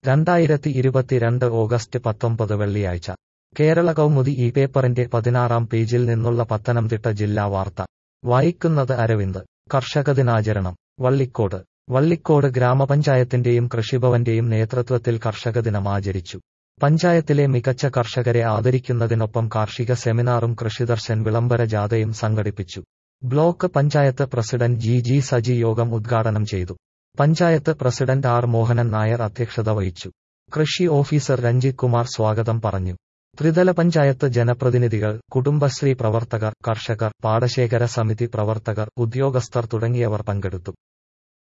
രണ്ടായിരത്തി ഇരുപത്തിരണ്ട് ഓഗസ്റ്റ് പത്തൊമ്പത് വെള്ളിയാഴ്ച കേരള കൗമുദി ഈ പേപ്പറിന്റെ പതിനാറാം പേജിൽ നിന്നുള്ള പത്തനംതിട്ട ജില്ലാ വാർത്ത വായിക്കുന്നത് അരവിന്ദ് കർഷക ദിനാചരണം വള്ളിക്കോട് വള്ളിക്കോട് ഗ്രാമപഞ്ചായത്തിന്റെയും കൃഷിഭവന്റെയും നേതൃത്വത്തിൽ കർഷക ദിനം ആചരിച്ചു പഞ്ചായത്തിലെ മികച്ച കർഷകരെ ആദരിക്കുന്നതിനൊപ്പം കാർഷിക സെമിനാറും കൃഷിദർശൻ വിളംബര ജാഥയും സംഘടിപ്പിച്ചു block panchayat president G G Saji യോഗം ഉദ്ഘാടനം ചെയ്തു പഞ്ചായത്ത് പ്രസിഡന്റ് ആർ മോഹനൻ നായർ അധ്യക്ഷത വഹിച്ചു കൃഷി ഓഫീസർ രഞ്ജിത് കുമാർ സ്വാഗതം പറഞ്ഞു ത്രിതല പഞ്ചായത്ത് ജനപ്രതിനിധികൾ കുടുംബശ്രീ പ്രവർത്തകർ കർഷകർ പാടശേഖര സമിതി പ്രവർത്തകർ ഉദ്യോഗസ്ഥർ തുടങ്ങിയവർ പങ്കെടുത്തു